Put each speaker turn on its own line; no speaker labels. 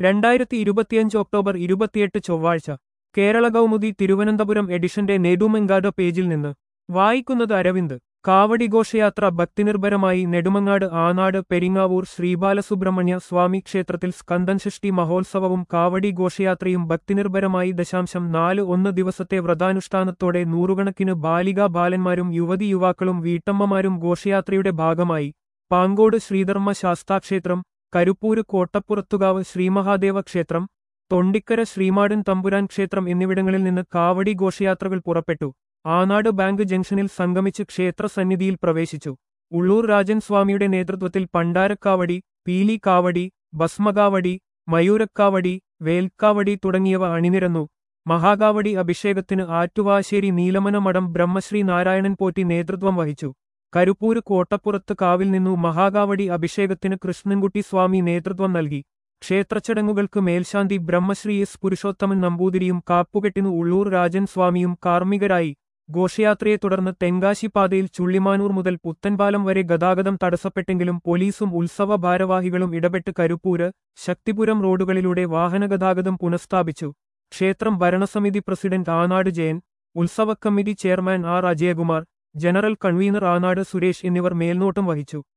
രണ്ടായിരത്തി ഇരുപത്തിയഞ്ച് ഒക്ടോബർ ഇരുപത്തിയെട്ട് ചൊവ്വാഴ്ച കേരള കൗമുദി തിരുവനന്തപുരം എഡിഷന്റെ നെടുമങ്ങാട് പേജിൽ നിന്ന് വായിക്കുന്നത് അരവിന്ദ് കാവടി ഘോഷയാത്ര ഭക്തിനിർഭരമായി നെടുമങ്ങാട് ആനാട് പെരിങ്ങാവൂർ ശ്രീബാലസുബ്രഹ്മണ്യ സ്വാമി ക്ഷേത്രത്തിൽ സ്കന്ദൻഷഷ്ടി മഹോത്സവവും കാവടി ഘോഷയാത്രയും ഭക്തിനിർഭരമായി ദശാംശം നാല് ഒന്ന് ദിവസത്തെ വ്രതാനുഷ്ഠാനത്തോടെ നൂറുകണക്കിന് ബാലികാ ബാലന്മാരും യുവതി യുവാക്കളും വീട്ടമ്മമാരും ഘോഷയാത്രയുടെ ഭാഗമായി പാങ്കോട് ശ്രീധർമ്മ ശാസ്താക്ഷേത്രം കരുപ്പൂര് കോട്ടപ്പുറത്തുകാവ് ശ്രീമഹാദേവ ക്ഷേത്രം തൊണ്ടിക്കര ശ്രീമാടൻ തമ്പുരാൻ ക്ഷേത്രം എന്നിവിടങ്ങളിൽ നിന്ന് കാവടി ഘോഷയാത്രകൾ പുറപ്പെട്ടു ആനാട് ബാങ്ക് ജംഗ്ഷനിൽ സംഗമിച്ച് ക്ഷേത്ര സന്നിധിയിൽ പ്രവേശിച്ചു ഉള്ളൂർ രാജൻ സ്വാമിയുടെ നേതൃത്വത്തിൽ പണ്ടാരക്കാവടി പീലി കാവടി ഭസ്മകാവടി മയൂരക്കാവടി വേൽക്കാവടി തുടങ്ങിയവ അണിനിരന്നു മഹാകാവടി അഭിഷേകത്തിന് ആറ്റുവാശ്ശേരി നീലമന മഠം ബ്രഹ്മശ്രീ നാരായണൻ പോറ്റി നേതൃത്വം വഹിച്ചു കരുപ്പൂര് കോട്ടപ്പുറത്ത് കാവിൽ നിന്നു മഹാകാവടി അഭിഷേകത്തിന് കൃഷ്ണൻകുട്ടി സ്വാമി നേതൃത്വം നൽകി ക്ഷേത്രച്ചടങ്ങുകൾക്ക് മേൽശാന്തി ബ്രഹ്മശ്രീ എസ് പുരുഷോത്തമൻ നമ്പൂതിരിയും കാപ്പുകെട്ടിനു ഉള്ളൂർ രാജൻ സ്വാമിയും കാർമ്മികരായി ഘോഷയാത്രയെ തുടർന്ന് തെങ്കാശിപ്പാതയിൽ ചുള്ളിമാനൂർ മുതൽ പുത്തൻപാലം വരെ ഗതാഗതം തടസ്സപ്പെട്ടെങ്കിലും പോലീസും ഉത്സവ ഭാരവാഹികളും ഇടപെട്ട് കരുപ്പൂര് ശക്തിപുരം റോഡുകളിലൂടെ വാഹനഗതാഗതം പുനഃസ്ഥാപിച്ചു ക്ഷേത്രം ഭരണസമിതി പ്രസിഡന്റ് ആനാട് ജയൻ ഉത്സവ committee chairman R Ajayakumar general convener Anad Suresh എന്നിവർ മേൽനോട്ടം വഹിച്ചു